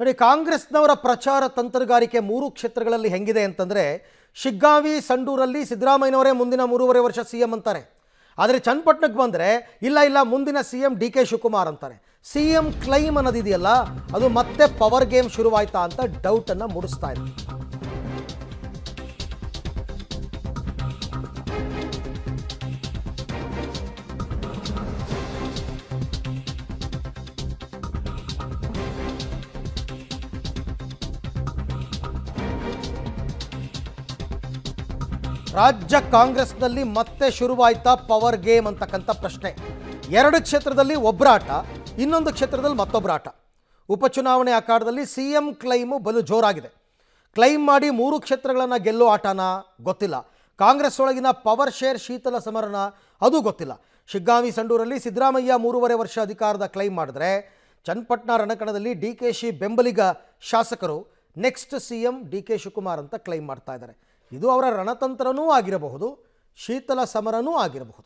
ನೋಡಿ ಕಾಂಗ್ರೆಸ್ನವರ ಪ್ರಚಾರ ತಂತ್ರಗಾರಿಕೆ ಮೂರು ಕ್ಷೇತ್ರಗಳಲ್ಲಿ ಹೆಂಗಿದೆ ಅಂತಂದರೆ ಶಿಗ್ಗಾವಿ ಸಂಡೂರಲ್ಲಿ ಸಿದ್ದರಾಮಯ್ಯನವರೇ ಮುಂದಿನ ಮೂರುವರೆ ವರ್ಷ ಸಿ ಎಂ ಅಂತಾರೆ ಆದರೆ ಚನ್ನಪಟ್ಟಣಕ್ಕೆ ಬಂದರೆ ಇಲ್ಲ ಇಲ್ಲ ಮುಂದಿನ C M D K Shivakumar ಅಂತಾರೆ ಸಿ ಎಂ ಕ್ಲೈಮ್ ಅನ್ನೋದಿದೆಯಲ್ಲ ಅದು ಮತ್ತೆ ಪವರ್ ಗೇಮ್ ಶುರುವಾಯ್ತಾ ಅಂತ ಡೌಟನ್ನು ಮೂಡಿಸ್ತಾ ಇದೆ ರಾಜ್ಯ ಕಾಂಗ್ರೆಸ್ನಲ್ಲಿ ಮತ್ತೆ ಶುರುವಾಯ್ತಾ ಪವರ್ ಗೇಮ್ ಅಂತಕ್ಕಂಥ ಪ್ರಶ್ನೆ ಎರಡು ಕ್ಷೇತ್ರದಲ್ಲಿ ಒಬ್ಬರಾಟ ಇನ್ನೊಂದು ಕ್ಷೇತ್ರದಲ್ಲಿ ಮತ್ತೊಬ್ಬರಾಟ ಉಪಚುನಾವಣೆ ಅಖಾಡದಲ್ಲಿ ಸಿ ಎಂ ಕ್ಲೈಮು ಬಲು ಜೋರಾಗಿದೆ ಕ್ಲೈಮ್ ಮಾಡಿ ಮೂರು ಕ್ಷೇತ್ರಗಳನ್ನು ಗೆಲ್ಲೋ ಆಟನ ಗೊತ್ತಿಲ್ಲ ಕಾಂಗ್ರೆಸ್ ಒಳಗಿನ ಪವರ್ ಶೇರ್ ಶೀತಲ ಸಮರನ ಅದು ಗೊತ್ತಿಲ್ಲ ಶಿಗ್ಗಾವಿ ಸಂಡೂರಲ್ಲಿ ಸಿದ್ದರಾಮಯ್ಯ ಮೂರುವರೆ ವರ್ಷ ಅಧಿಕಾರದ ಕ್ಲೈಮ್ ಮಾಡಿದ್ರೆ ಚನ್ನಪಟ್ಟಣ ರಣಕಣದಲ್ಲಿ ಡಿ ಕೆ ಶಿ ಬೆಂಬಲಿಗ ಶಾಸಕರು next C M D K Shivakumar ಅಂತ ಕ್ಲೈಮ್ ಮಾಡ್ತಾ ಇದ್ದಾರೆ ಇದು ಅವರ ರಣತಂತ್ರನೂ ಆಗಿರಬಹುದು ಶೀತಲ ಸಮರನೂ ಆಗಿರಬಹುದು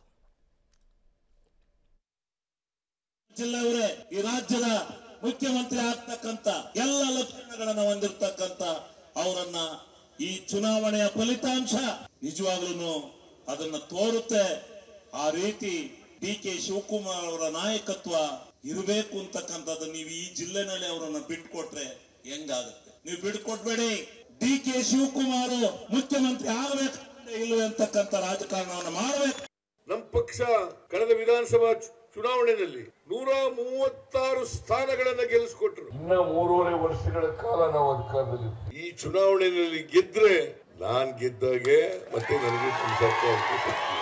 ಜಿಲ್ಲೆಯವರೇ ಈ ರಾಜ್ಯದ ಮುಖ್ಯಮಂತ್ರಿ ಆಗ್ತಕ್ಕಂತ ಎಲ್ಲ ಲಕ್ಷಣಗಳನ್ನ ಹೊಂದಿರತಕ್ಕಂತ ಅವರನ್ನ ಈ ಚುನಾವಣೆಯ ಫಲಿತಾಂಶ ನಿಜವಾಗ್ಲೂ ಅದನ್ನ ತೋರುತ್ತೆ ಆ ರೀತಿ ಡಿ ಕೆ ಶಿವಕುಮಾರ್ ಅವರ ನಾಯಕತ್ವ ಇರಬೇಕು ಅಂತಕ್ಕಂಥದ್ದು ನೀವು ಈ ಜಿಲ್ಲೆನಲ್ಲಿ ಅವರನ್ನ ಬಿಟ್ಕೊಟ್ರೆ ಹೆಂಗಾಗುತ್ತೆ ನೀವು ಬಿಟ್ಕೊಟ್ಬೇಡಿ ಡಿ ಕೆ ಶಿವಕುಮಾರ್ ಮುಖ್ಯಮಂತ್ರಿ ಆಗಬೇಕು ಇಲ್ವೇ ಅಂತಕ್ಕಂಥ ರಾಜಕಾರಣವನ್ನು ಮಾಡಬೇಕು ನಮ್ಮ ಪಕ್ಷ ಕಳೆದ ವಿಧಾನಸಭಾ ಚು- ಚುನಾವಣೆಯಲ್ಲಿ ನೂರ ಮೂವತ್ತಾರು ಸ್ಥಾನಗಳನ್ನ ಗೆಲ್ಲಿಸ್ಕೊಟ್ರು ಇನ್ನ ಮೂರುವರೆ ವರ್ಷಗಳ ಕಾಲ ನಾವು ಅಧಿಕಾರದಲ್ಲಿ ಈ ಚುನಾವಣೆಯಲ್ಲಿ ಗೆದ್ರೆ ನಾನ್ ಗೆದ್ದಾಗೆ ಮತ್ತೆ ನನಗೆ ಕೆಲಸ